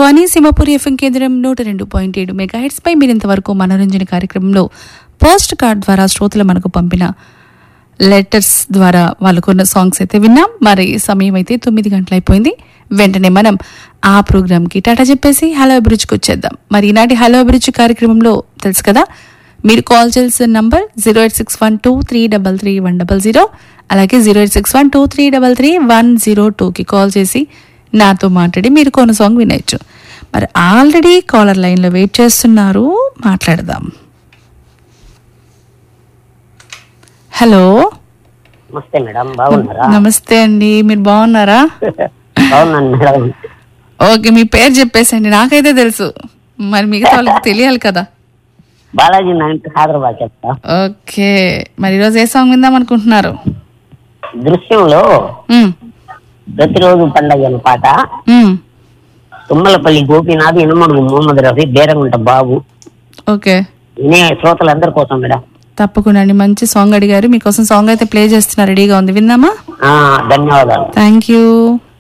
Akashvani Simhapuri FM కేంద్రం నూట రెండు పాయింట్ ఏడు మెగా పై మీరు ఇంతవరకు మనోరంజన కార్యక్రమంలో పోస్ట్ కార్డ్ ద్వారా శ్రోతలు మనకు పంపిన లెటర్స్ ద్వారా వాళ్ళకున్న సాంగ్స్ అయితే విన్నాం మరి సమయం అయితే తొమ్మిది గంటలు అయిపోయింది వెంటనే మనం ఆ ప్రోగ్రామ్కి టాటా చెప్పేసి హలో అభిరుచికి వచ్చేద్దాం మరి ఈనాటి హలో అభిరుచి కార్యక్రమంలో తెలుసు కదా మీరు కాల్ చేయాల్సిన number zero eight six one two three double three one double zero అలాగే zero eight six one two three double three one zero టూకి కాల్ చేసి నాతో మాట్లాడి మీరు కొన్ని సాంగ్ వినొచ్చు మరి ఆల్రెడీ కాలర్ లైన్లో వెయిట్ చేస్తున్నారు మాట్లాడదాం హలో నమస్తే మేడం బాగున్నారా నమస్తే అండి మీరు బాగున్నారా బాగున్నాను మేడం ఓకే మీ పేరు చెప్పేసండి నాకైతే తెలుసు మరి మిగతా వాళ్ళకి తెలియాలి కదా బాలాజీ నైన్త్ హైదరాబాద్ చెప్తా ఓకే మరి ఈరోజు ఏ సాంగ్ విందాం అనుకుంటున్నారు దృశ్యంలో మ్మ్. ప్రతిరోజు పండగ అనే పాట మ్మ్. తుమ్మలపల్లి గోపీనాథ్ ఇనుమడుగు మొహమ్మద్ రఫీ బేరంగుంట బాబు ఓకే వినే శ్రోతలందరి కోసం మేడం తప్పకుండా అండి మంచి సాంగ్ అడిగారు మీకోసం సాంగ్ అయితే ప్లే చేస్తున్నా రెడీగా ఉంది విందామా ఆ, ధన్యవాదాలు థ్యాంక్ యూ